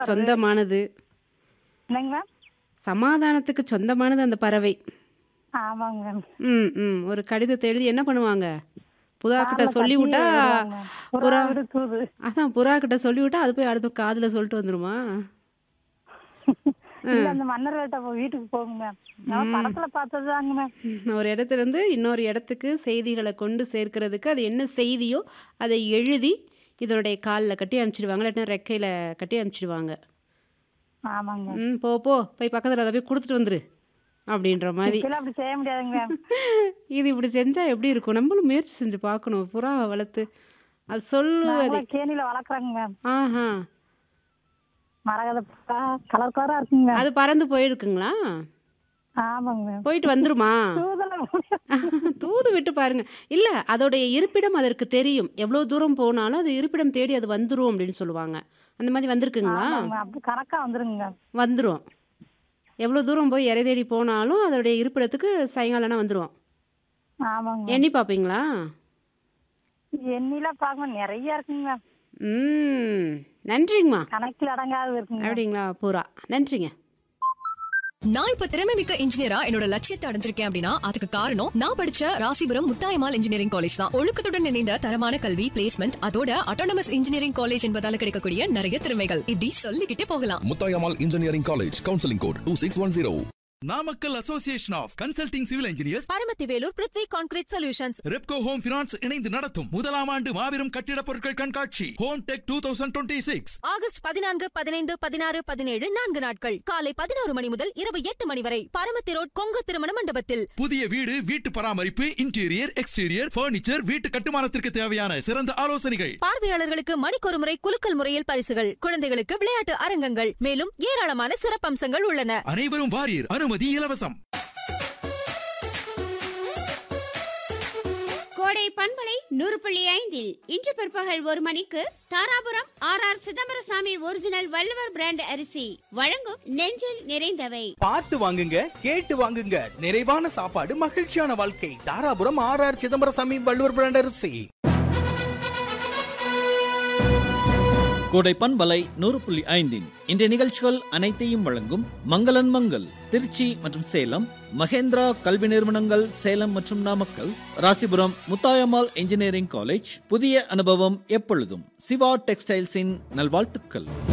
சொந்தமானது என்னங்க மேம் சமாதானத்துக்கு சொந்தமானது அந்த பறவை ஆமாங்க மேம் ம் ம் ஒரு கடிதத்தை எழுதி என்ன பண்ணுவாங்க புறா கிட்ட காதுல சொல்லி கட்டி விட்டா விடுவாங்க. புறா புறா விடு தூது அதான் புறா கிட்ட சொல்லி விட்டா அது போய் அடுத்த காதுல சொல்லிட்டு வந்துருமா இல்ல அந்த மன்னர்கள்ட்ட போ- வீட்டுக்கு போங்க மேம் நான் படத்துல பார்த்ததுதாங்க மேம் ம், ஒரு இடத்துல இருந்து இன்னொரு இடத்துக்கு செய்திகளை கொண்டு சேர்க்கறதுக்கு அது என்ன செய்தியோ அதை எழுதி இதனுடைய காலில் கட்டி அனுப்பிச்சிடுவாங்க இல்லாட்டினா ரெக்கையில் கட்டி அனுப்பிச்சிடுவாங்க ஆமாங்க ம் போ போ போய் பக்கத்தில் அதை போய் கொடுத்துட்டு வந்துரு அப்படின்ற மாதிரி இப்பெல்லாம் அப்படி செய்ய முடியாதுங்க மேம் இது இப்படி செஞ்சா எப்படி இருக்கும் நம்மளும் முயற்சி செஞ்சு பார்க்கணும் புறாவை வளர்த்து அது சொல்லுவது நாங்களும் கேணியில வளர்க்குறோங்க மேம் ஆஹா மரகத புறா கலர் கலரா இருக்குங்க மேம் அது பறந்து போயிருக்குங்களா ஆமாங்க மேம் போயிட்டு வந்துருமா தூதல முடியாது. தூது விட்டு பாருங்க இல்ல அதோடைய இருப்பிடம் அதற்கு தெரியும் எவ்வளவு தூரம் போனாலும் அது இருப்பிடம் தேடி அது வந்துரும் அப்படின்னு சொல்லுவாங்க அந்த மாதிரி வந்திருக்குங்களா ஆமாங்க மேம். அப்படி கணக்கா வந்துருங்க மேம் வந்துரும் எவ்வளவு தூரம் போய் இறை தேடி போனாலும் அதோடைய இருப்பிடத்துக்கு சாயங்காலம்னா வந்துரும் ஆமாங்க மேம். எண்ணி பார்ப்பீங்களா எண்ணிலாம் பார்க்கணும் நிறைய இருக்குங்க மேம் ம் நன்றிங்கம்மா கணக்கில் அடங்காது இருக்குங்க மேம். அப்படிங்களா பூரா நன்றிங்க நான் இப்ப திறமை மிக்க இன்ஜினியரா என்னோட லட்சியத்தை அடைஞ்சிருக்கேன் அப்படின்னா அதுக்கு காரணம் நான் படிச்ச ராசிபுரம் முத்தாயமால் இன்ஜினியரிங் காலேஜ் தான் ஒழுக்கத்துடன் இணைந்த தரமான கல்வி பிளேஸ்மெண்ட் அதோட அட்டானமஸ் இன்ஜினியரிங் காலேஜ் என்பதால கிடைக்கக்கூடிய நிறைய திறமைகள் இப்படி சொல்லிக்கிட்டே போகலாம் Muthayammal engineering college counselling code two six one zero Namakkal association of consulting civil engineers Paramathi Velur Prithvi concrete solutions Repco home finance இணைந்து நடத்தும் முதலாம் ஆண்டு மாபெரும் கட்டிடப் பொருட்கள் கண்காட்சி home tech two thousand twenty six August பதினான்கு பதினைந்து பதினாறு பதினேழு நான்கு நாட்கள் காலை பதினோரு மணி முதல் இரவு எட்டு மணி வரை பரமத்தி ரோட் கொங்கு திருமண மண்டபத்தில் புதிய வீடு வீட்டு பராமரிப்பு இன்டீரியர் எக்ஸ்டீரியர் பர்னிச்சர் வீட்டு கட்டுமானத்திற்கு தேவையான சிறந்த ஆலோசனைகள் பார்வையாளர்களுக்கு மணிக்கொரு முறை குலுக்கல் முறையில் பரிசுகள் குழந்தைகளுக்கு விளையாட்டு அரங்கங்கள் மேலும் ஏராளமான சிறப்பம்சங்கள் உள்ளன அனைவரும் வாரியர் அனுமதி இலவசம் கோடை பண்பலை நூறு புள்ளி ஐந்தில் இன்று பிற்பகல் ஒரு மணிக்கு Dharapuram R R Chidambarasamy original Valluvar brand அரிசி வழங்கும் நெஞ்சில் நிறைந்தவை பார்த்து வாங்குங்க கேட்டு வாங்குங்க நிறைவான சாப்பாடு மகிழ்ச்சியான வாழ்க்கை Dharapuram R R Chidambarasamy Valluvar brand அரிசி கோடை பண்பலை நூறு புள்ளி ஐந்தின் இன்றைய நிகழ்ச்சிகள் அனைத்தையும் வழங்கும் மங்களன் மங்கள் திருச்சி மற்றும் சேலம் மகேந்திரா கல்வி நிறுவனங்கள் சேலம் மற்றும் நாமக்கல் ராசிபுரம் முத்தாயம்மாள் இன்ஜினியரிங் காலேஜ் புதிய அனுபவம் எப்பொழுதும் சிவா டெக்ஸ்டைல்ஸின் நல்வாழ்த்துக்கள்